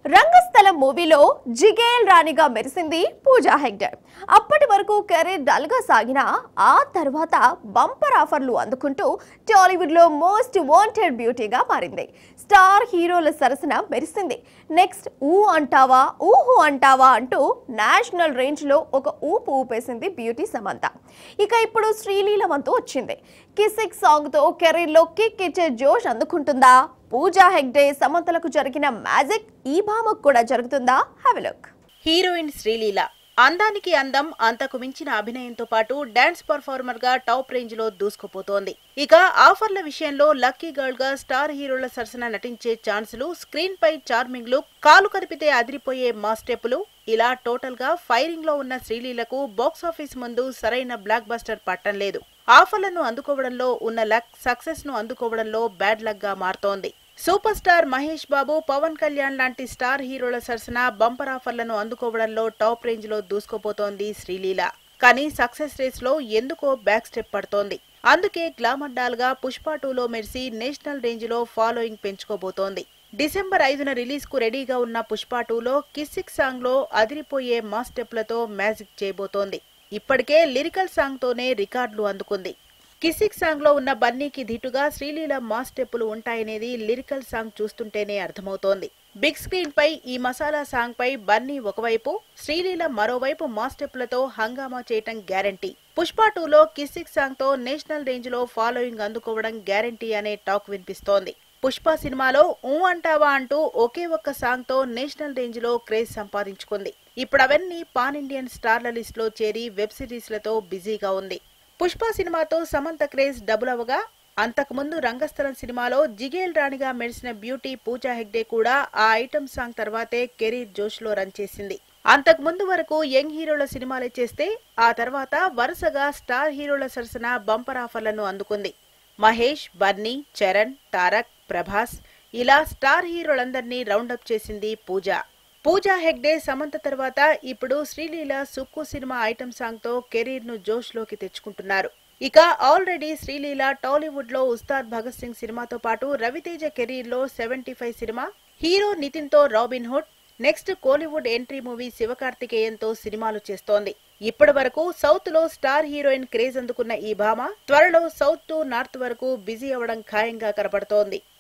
రంగస్థలం మూవీలో జిగేల్ రాణిగా మెరిసింది పూజా హెగ్డే అప్పటి వరకు కెరీర్ డల్ గా సాగిన ఆ తర్వాత బంపర్ ఆఫర్లు అందుకుంటూ టాలీవుడ్ లో మోస్ట్ వాంటెడ్ బ్యూటీగా మారింది స్టార్ హీరోల సరసన మెరిసింది నెక్స్ట్ ఊ అంటావా ఊహు అంటావా అంటూ నేషనల్ రేంజ్ లో ఒక ఊపు ఊపేసింది బ్యూటీ సమంత ఇక ఇప్పుడు శ్రీలీలవంతు వచ్చింది కిసిక్ సాంగ్ తో కెరీర్ లో కిక్ ఇచ్చే జోష్ అందుకుంటుందా పూజా హెగ్డే సమంతలకు జరిగిన మ్యాజిక్ ఈ భామకు కూడా జరుగుతుందా హ్యావ్ లుక్ హీరోయిన్ శ్రీలీల అందానికి అందం అంతకు మించిన అభినయంతో పాటు డాన్స్ పర్ఫార్మర్ గా టాప్ రేంజ్ లో దూసుకుపోతోంది ఇక ఆఫర్ల విషయంలో లక్కీ గర్ల్ గా స్టార్ హీరోల సరసన నటించే ఛాన్సులు స్క్రీన్ పై చార్మింగ్ లుక్ కాలు కదిపితే అదిరిపోయే మా స్టెప్పులు ఇలా టోటల్ గా ఫైరింగ్ లో ఉన్న శ్రీలీలకు బాక్సాఫీస్ ముందు సరైన బ్లాక్ బస్టర్ పట్టం లేదు ఆఫర్లను అందుకోవడంలో ఉన్న లక్ సక్సెస్ ను అందుకోవడంలో బ్యాడ్ లక్ గా మారుతోంది సూపర్ స్టార్ మహేష్ బాబు పవన్ కళ్యాణ్ లాంటి స్టార్ హీరోల సరసన బంపర్ ఆఫర్లను అందుకోవడంలో టాప్ రేంజ్ లో దూసుకుపోతోంది శ్రీలీల కానీ సక్సెస్ రేస్ లో ఎందుకో బ్యాక్ స్టెప్ పడుతోంది అందుకే గ్లామర్ డాల్ గా పుష్ప టూలో మెరిసి నేషనల్ రేంజ్ లో ఫాలోయింగ్ పెంచుకోబోతోంది డిసెంబర్ ఐదున రిలీజ్ కు రెడీగా ఉన్న పుష్ప టూలో కిస్సిక్ సాంగ్ లో అదిరిపోయే మా స్టెప్లతో మ్యాజిక్ చేయబోతోంది ఇప్పటికే లిరికల్ సాంగ్ తోనే రికార్డులు అందుకుంది కిసిక్ సాంగ్ లో ఉన్న బన్నీకి ధీటుగా శ్రీలీల మా స్టెప్పులు ఉంటాయనేది లిరికల్ సాంగ్ చూస్తుంటేనే అర్థమవుతోంది బిగ్ స్క్రీన్ పై ఈ మసాలా సాంగ్ పై బన్నీ ఒకవైపు శ్రీలీల మరోవైపు మా స్టెప్పులతో హంగామా చేయటం గ్యారంటీ పుష్ప టూలో కిసిక్ సాంగ్ తో నేషనల్ రేంజ్ లో ఫాలోయింగ్ అందుకోవడం గ్యారంటీ అనే టాక్ వినిపిస్తోంది పుష్ప సినిమాలో ఊ అంటావా అంటూ ఒకే ఒక్క సాంగ్ తో నేషనల్ రేంజ్ లో క్రేజ్ సంపాదించుకుంది ఇప్పుడు అవన్నీ పాన్ ఇండియన్ స్టార్ల లిస్ట్ లో చేరి వెబ్ సిరీస్లతో బిజీగా ఉంది పుష్ప సినిమాతో సమంత క్రేజ్ డబుల్ అవగా అంతకుముందు రంగస్థలం సినిమాలో జిగేల్ రాణిగా మెరిసిన బ్యూటీ పూజా హెగ్డే కూడా ఆ ఐటమ్ సాంగ్ తర్వాతే కెరీర్ జోష్ లో రన్ చేసింది అంతకుముందు వరకు యంగ్ హీరోల సినిమాలే చేస్తే ఆ తర్వాత వరుసగా స్టార్ హీరోల సరసన బంపర్ ఆఫర్లను అందుకుంది మహేష్ బన్నీ చరణ్ తారక్ ప్రభాస్ ఇలా స్టార్ హీరోలందరినీ రౌండప్ చేసింది పూజ పూజా హెగ్డే సమంత తర్వాత ఇప్పుడు శ్రీలీల సుక్కు సినిమా ఐటమ్ సాంగ్ తో కెరీర్ ను జోష్ లోకి తెచ్చుకుంటున్నారు ఇక ఆల్రెడీ శ్రీలీల టాలీవుడ్ లో ఉస్తాద్ భగత్ సింగ్ సినిమాతో పాటు రవితేజ కెరీర్ లో సెవెంటీ ఫైవ్ సినిమా హీరో నితిన్ తో Robin Hood next Kollywood entry movie Sivakarthikeyan తో సినిమాలు చేస్తోంది ఇప్పటి వరకు సౌత్ లో స్టార్ హీరోయిన్ క్రేజ్ అందుకున్న ఈ భామ త్వరలో సౌత్ టు నార్త్ వరకు బిజీ అవ్వడం ఖాయంగా కనబడుతోంది